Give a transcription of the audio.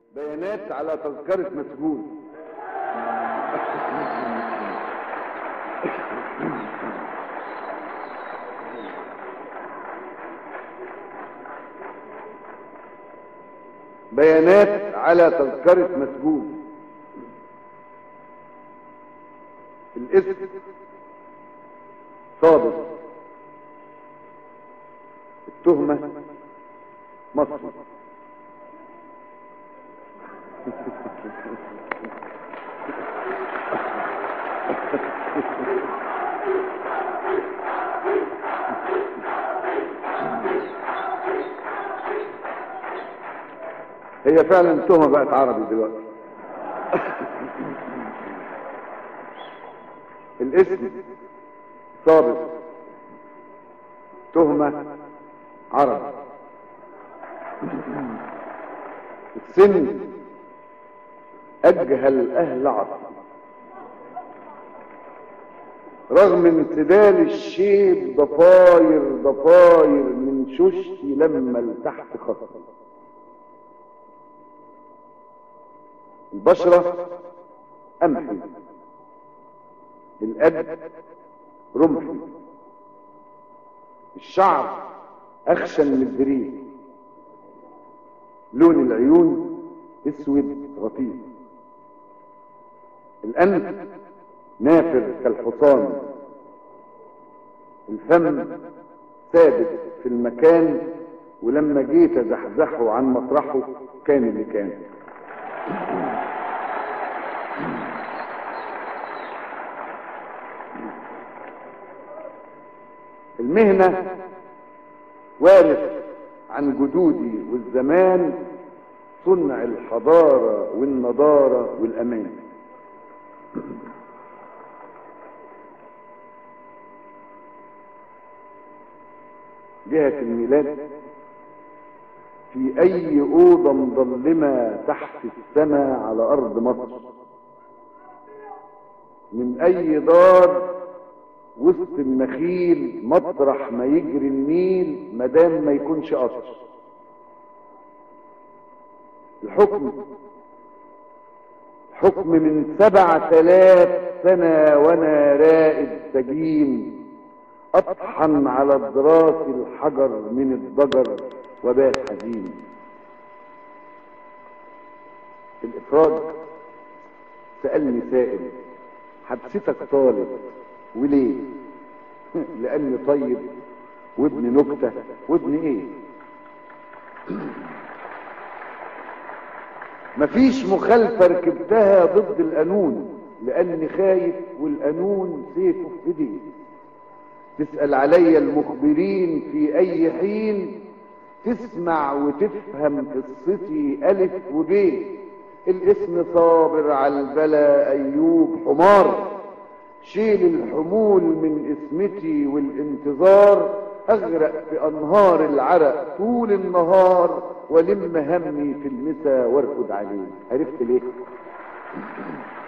بيانات على تذكرة مسجون بيانات على تذكرة مسجون الاسم صادق التهمة مصري هي فعلا التهمة بقت عربي دلوقتي الاسم صابت تهمة عربي السن أجهل أهل عصر رغم انسدال الشيب ضفاير ضفاير من ششتي لما لتحت خصم البشرة أمحي القد رمحي الشعر أخشن من الدريل لون العيون اسود غطيس الأنف نافر كالحصان الفم ثابت في المكان ولما جيت ازحزحه عن مطرحه كان اللي كان المهنة وارث عن جدودي والزمان صنع الحضارة والنضارة والأمان جهة الميلاد في أي أوضة مظلمة تحت السماء على أرض مصر من أي دار وسط النخيل مطرح ما يجري النيل مدام ما يكونش قصر الحكم حكم من سبع تلاف سنة وانا رائد سجين اطحن على الدراس الحجر من الضجر وبات حزين الافراج سألني سائل حبستك طالب وليه لاني طيب وابن نكتة وابن ايه مفيش مخالفة ركبتها ضد القانون لاني خايف والقانون سيفه في ايديه تسأل علي المخبرين في اي حين تسمع وتفهم قصتي الف وب الاسم صابر على البلا ايوب حمار شيل الحمول من اسمتي والانتظار اغرق في انهار العرق طول النهار ولم همي في المسا وارقد عليه عرفت ليه